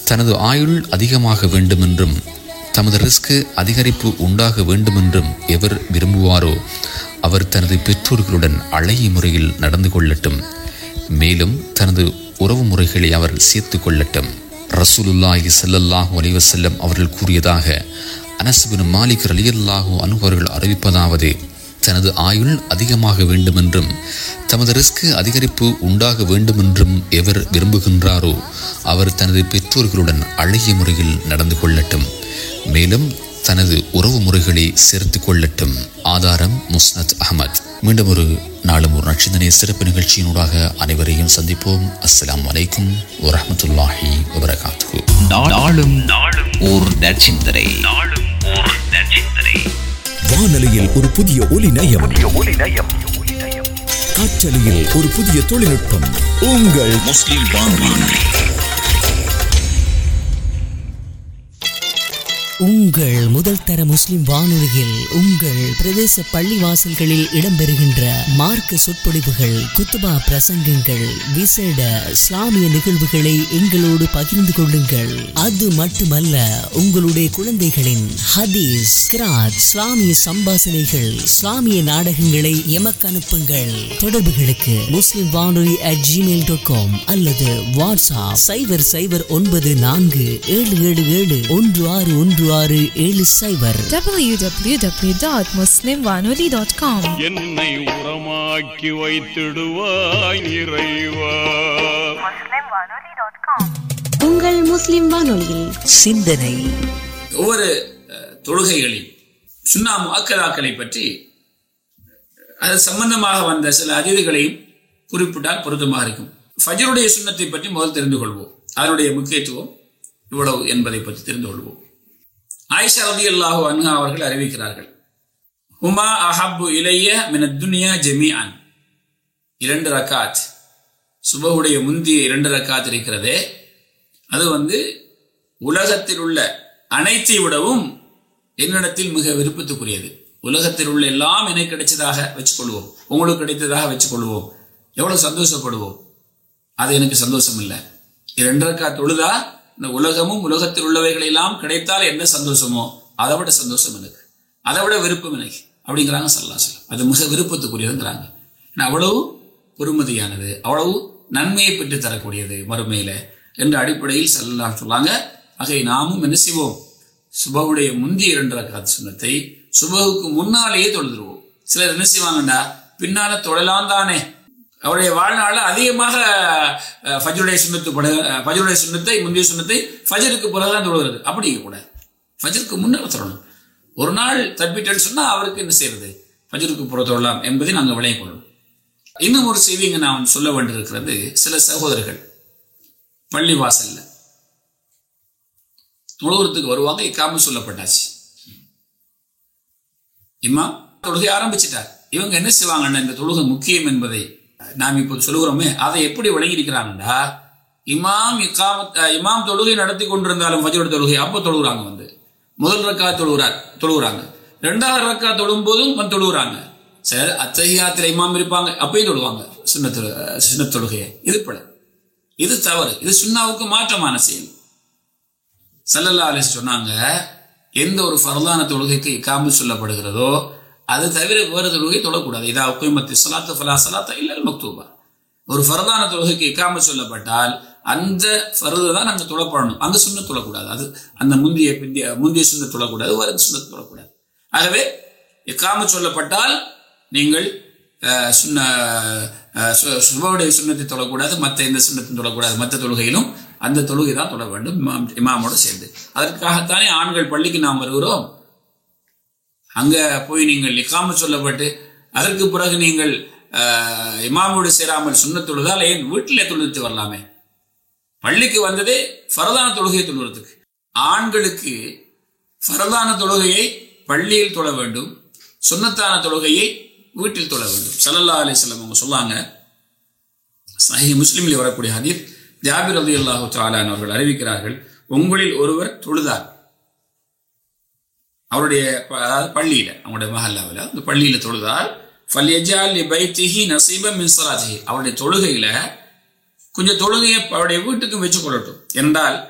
தனது ஆயுள் அதிகமாக வேண்டுமென்றும் தமது ரிஸ்க் அதிகரிப்பு உண்டாக வேண்டுமென்றும் எவர் விரும்புவாரோ அவர் தனது பெற்றோர்களுடன் அழகிய முறையில் நடந்து கொள்ளட்டும் மேலும் தனது உறவு முறைகளை அவர் சேர்த்து கொள்ளட்டும் ரசூலுல்லாஹி ஸல்லல்லாஹு அலைஹி வஸல்லம் அவர்கள் கூறியதாக அனஸ் பின் மாலிக் ரலியல்லாஹு அன்ஹு அவர்கள் அறிவிப்பதாவது தனது ஆயுள் அதிகமாக வேண்டுமென்றும் தமது ரிஸ்க் அதிகரிப்பு உண்டாக வேண்டுமென்றும் எவர் விரும்புகின்றாரோ அவர் தனது பெற்றோர்களுடன் அழகிய முறையில் நடந்து கொள்ளட்டும் மேலும் தனது உறவு முறைகளை சேர்த்து கொள்ளட்டும் ஆதாரம் முஸ்னத் அஹமத் மீண்டும் ஒரு நாளும் ஒரு நட்சத்திர சிறப்பு நிகழ்ச்சியினூடாக அனைவரையும் சந்திப்போம் அஸ்ஸலாமு அலைக்கும் வரஹ்மத்துல்லாஹி வபரகாத்துஹு நா- நாளும் நாளும் ஓர் நற்சிந்தனை நாளும் ஓர் நற்சிந்தனை வானொலியில் ஒரு புதிய ஒலி நயம் காற்றலையில் ஒரு புதிய தொழில்நுட்பம் உங்கள் முஸ்லிம் வானொலி உங்கள் முதல் தர முஸ்லிம் வானொலியில் உங்கள் பிரதேச பள்ளிவாசல்களில் இடம்பெறுகின்ற மார்க்க சொற்பொழிவுகள் குத்துபா பிரசங்கங்கள் விசேட இஸ்லாமிய நிகழ்வுகளை எங்களோடு பகிர்ந்து கொள்ளுங்கள் அது மட்டுமல்ல உங்களுடைய குழந்தைகளின் ஹதீஸ் கிராத் இஸ்லாமிய சம்பாசனைகள் இஸ்லாமிய நாடகங்களை எமக்கு அனுப்புங்கள் தொடர்புகளுக்கு முஸ்லிம் வானொலி அட் ஜிமெயில் டாட் காம் அல்லது வாட்ஸ்அப் சைபர் சைபர் ஒன்பது நான்கு ஏழு ஏழு ஏழு ஒன்று ஆறு ஒன்று ஆறு ஏழு சைபர் www.muslimwanoli.com என்னை உரமாக்கி வைத்திடுவாய் இறைவா உங்கள் முஸ்லிம் வானொலியில் சிந்தனை ஒவ்வொரு அஹ், தொழுகைகளில் சுன்னா முஅக்கதாக்களை பற்றி அது சம்பந்தமாக வந்த சில அதிதிகளையும் குறிப்பிட்டால் பொருத்தமாக இருக்கும் ஃபஜருடைய சுண்ணத்தை பற்றி முதல் தெரிந்து கொள்வோம் அதனுடைய முக்கியத்துவம் இவ்வளவு என்பதை பற்றி தெரிந்து கொள்வோம் ஆயிஷா ரதி அல்லாஹு அன்ஹா அவர்கள் அறிவிக்கிறார்கள் ஹுமா அஹப்பு இலைய மின துனியா ஜெமியான் இரண்டு ரக்காத் சுபஹுடைய முந்திய இரண்டு ரக்காத் இருக்கிறதே அது வந்து உலகத்தில் உள்ள அனைத்தை விடவும் என்னிடத்தில் மிக விருப்பத்துக்குரியது உலகத்தில் உள்ள எல்லாம் எனக்கு கிடைச்சதாக வச்சுக்கொள்வோம் உங்களுக்கு கிடைத்ததாக வச்சுக்கொள்வோம் எவ்வளவு சந்தோஷப்படுவோம் அது எனக்கு சந்தோஷம் இல்லை இரண்டரைக்கா தொழுதா இந்த உலகமும் உலகத்தில் உள்ளவைகள் எல்லாம் கிடைத்தால் என்ன சந்தோஷமோ அதை விட சந்தோஷம் எனக்கு அதை விட விருப்பம் எனக்கு அப்படிங்கிறாங்க சல்லா சொல்லம் அது மிக விருப்பத்துக்குரியதுங்கிறாங்க ஏன்னா அவ்வளவு பொறுமதியானது அவ்வளவு நன்மையை பெற்று தரக்கூடியது மறுமையில என்ற அடிப்படையில் சல்லா சொல்லாங்க ஆகவே நாமும் என்ன செய்வோம் சுபவுடைய முந்தைய இரண்டு ரக்காத் சுண்ணத்தை சுபகுக்கு முன்னாலேயே தொழுதுருவோம் சிலர் என்ன செய்வாங்கண்டா பின்னால தொழலாம் தானே அவருடைய வாழ்நாள அதிகமாக அஹ், ஃபஜ்ருடைய சுண்ணத்து பட அஹ், ஃபஜ்ருடைய சுண்ணத்தை முந்தைய சுண்ணத்தை ஃபஜருக்கு பிறகுதான் தொழுகிறது அப்படி இருக்கக்கூடாது ஃபஜருக்கு முன்னால் தொழணும் ஒரு நாள் தப்பிட்டேன்னு சொன்னா அவருக்கு என்ன செய்யறது ஃபஜருக்கு புற தொழலாம் என்பதை நாங்கள் விளைய கொள்ளணும் இன்னும் ஒரு செய்தி இங்க நான் சொல்ல வேண்டியிருக்கிறது சில சகோதரர்கள் பள்ளி வாசல்ல தொழுகிறதுக்கு வருவாங்க இக்காம சொல்லப்பட்டாச்சு இம்மா தொழுகை ஆரம்பிச்சிட்டார் இவங்க என்ன செய்வாங்கன்னா இந்த தொழுகை முக்கியம் என்பதை நாம் இப்போது சொல்லுகிறோமே அதை எப்படி விளங்கியிருக்கிறாங்கடா இமாம் இக்காமத் அஹ், இமாம் தொழுகை நடத்தி கொண்டிருந்தாலும் ஃபஜ்ருடைய தொழுகை அப்போ தொழுகிறாங்க வந்து முதல் ரக்கா தொழுகிறார் தொழுகிறாங்க ரெண்டாவது ரக்கா தொழும் போதும் வந்து தொழுகிறாங்க சரி அத்தகையாத்திர இமாம் இருப்பாங்க அப்பயும் தொழுவாங்க சுண்ணத்து சின்ன தொழுகையை இது பட இது தவறு இது சுண்ணாவுக்கு மாற்றமான செயல் சல்லல்லா அலிஸ் சொன்னாங்க எந்த ஒரு ஃபர்தான தொழுகைக்கு இக்காமல் சொல்லப்படுகிறதோ அது தவிர வேறு தொழுகை தொழக்கூடாது இதா உக்குமத்தி சலாத்து ஃபலா சலாத்தா இல்லல் மக்தூபா ஒரு ஃபர்தான தொழுகைக்கு இக்காமல் சொல்லப்பட்டால் அந்த ஃபர்தை தான் நாங்கள் தொழப்படணும் அந்த சுண்ண தொழக்கூடாது அது அந்த முந்தைய பிந்திய முந்தைய சுண்ண தொழக்கூடாது வேறு சுண்ண தொழக்கூடாது ஆகவே இக்காம சொல்லப்பட்டால் நீங்கள் அஹ், சுண்ண அஹ், சு- சுபவுடைய சுண்ணத்தை தொழக்கூடாது மற்ற எந்த சுண்ணத்தையும் தொழக்கூடாது மற்ற தொழுகையிலும் அந்த தொழுகை தான் தொழ வேண்டும் இமாம் இமாமோடு சேர்ந்து அதற்காகத்தானே ஆண்கள் பள்ளிக்கு நாம் வருகிறோம் அங்க போய் நீங்கள் இக்காம சொல்லப்பட்டு அதற்கு பிறகு நீங்கள் அஹ், இமாமோடு சேராமல் சுண்ண தொழுதால் ஏன் வீட்டிலே தொழுது வரலாமே பள்ளிக்கு வந்ததே ஃபரதான தொழுகையை தொழுகிறதுக்கு ஆண்களுக்கு ஃபரதான தொழுகையை பள்ளியில் தொழ வேண்டும் சுன்னத்தான தொழுகையை வீட்டில் தொழ வேண்டும் சல்லல்லா அலிஸ்லாம் அவங்க சொல்லாங்க சஹி முஸ்லிமில் வரக்கூடிய ஹதீப் ஜாபிர் ரதி அல்லாஹு தாலான் அவர்கள் அறிவிக்கிறார்கள் உங்களில் ஒருவர் தொழுதார் அவருடைய ப- அதாவது பள்ளியில அவங்களுடைய மஹல்லாவில் அந்த பள்ளியில தொழுதால் ஃபல்யஜால் லி பைத்திஹி நசீபம் மின் ஸலாத்திஹி அவருடைய தொழுகையில கொஞ்சம் தொழுகையை அவருடைய வீட்டுக்கும் வச்சு கொள்ளட்டும் என்றால்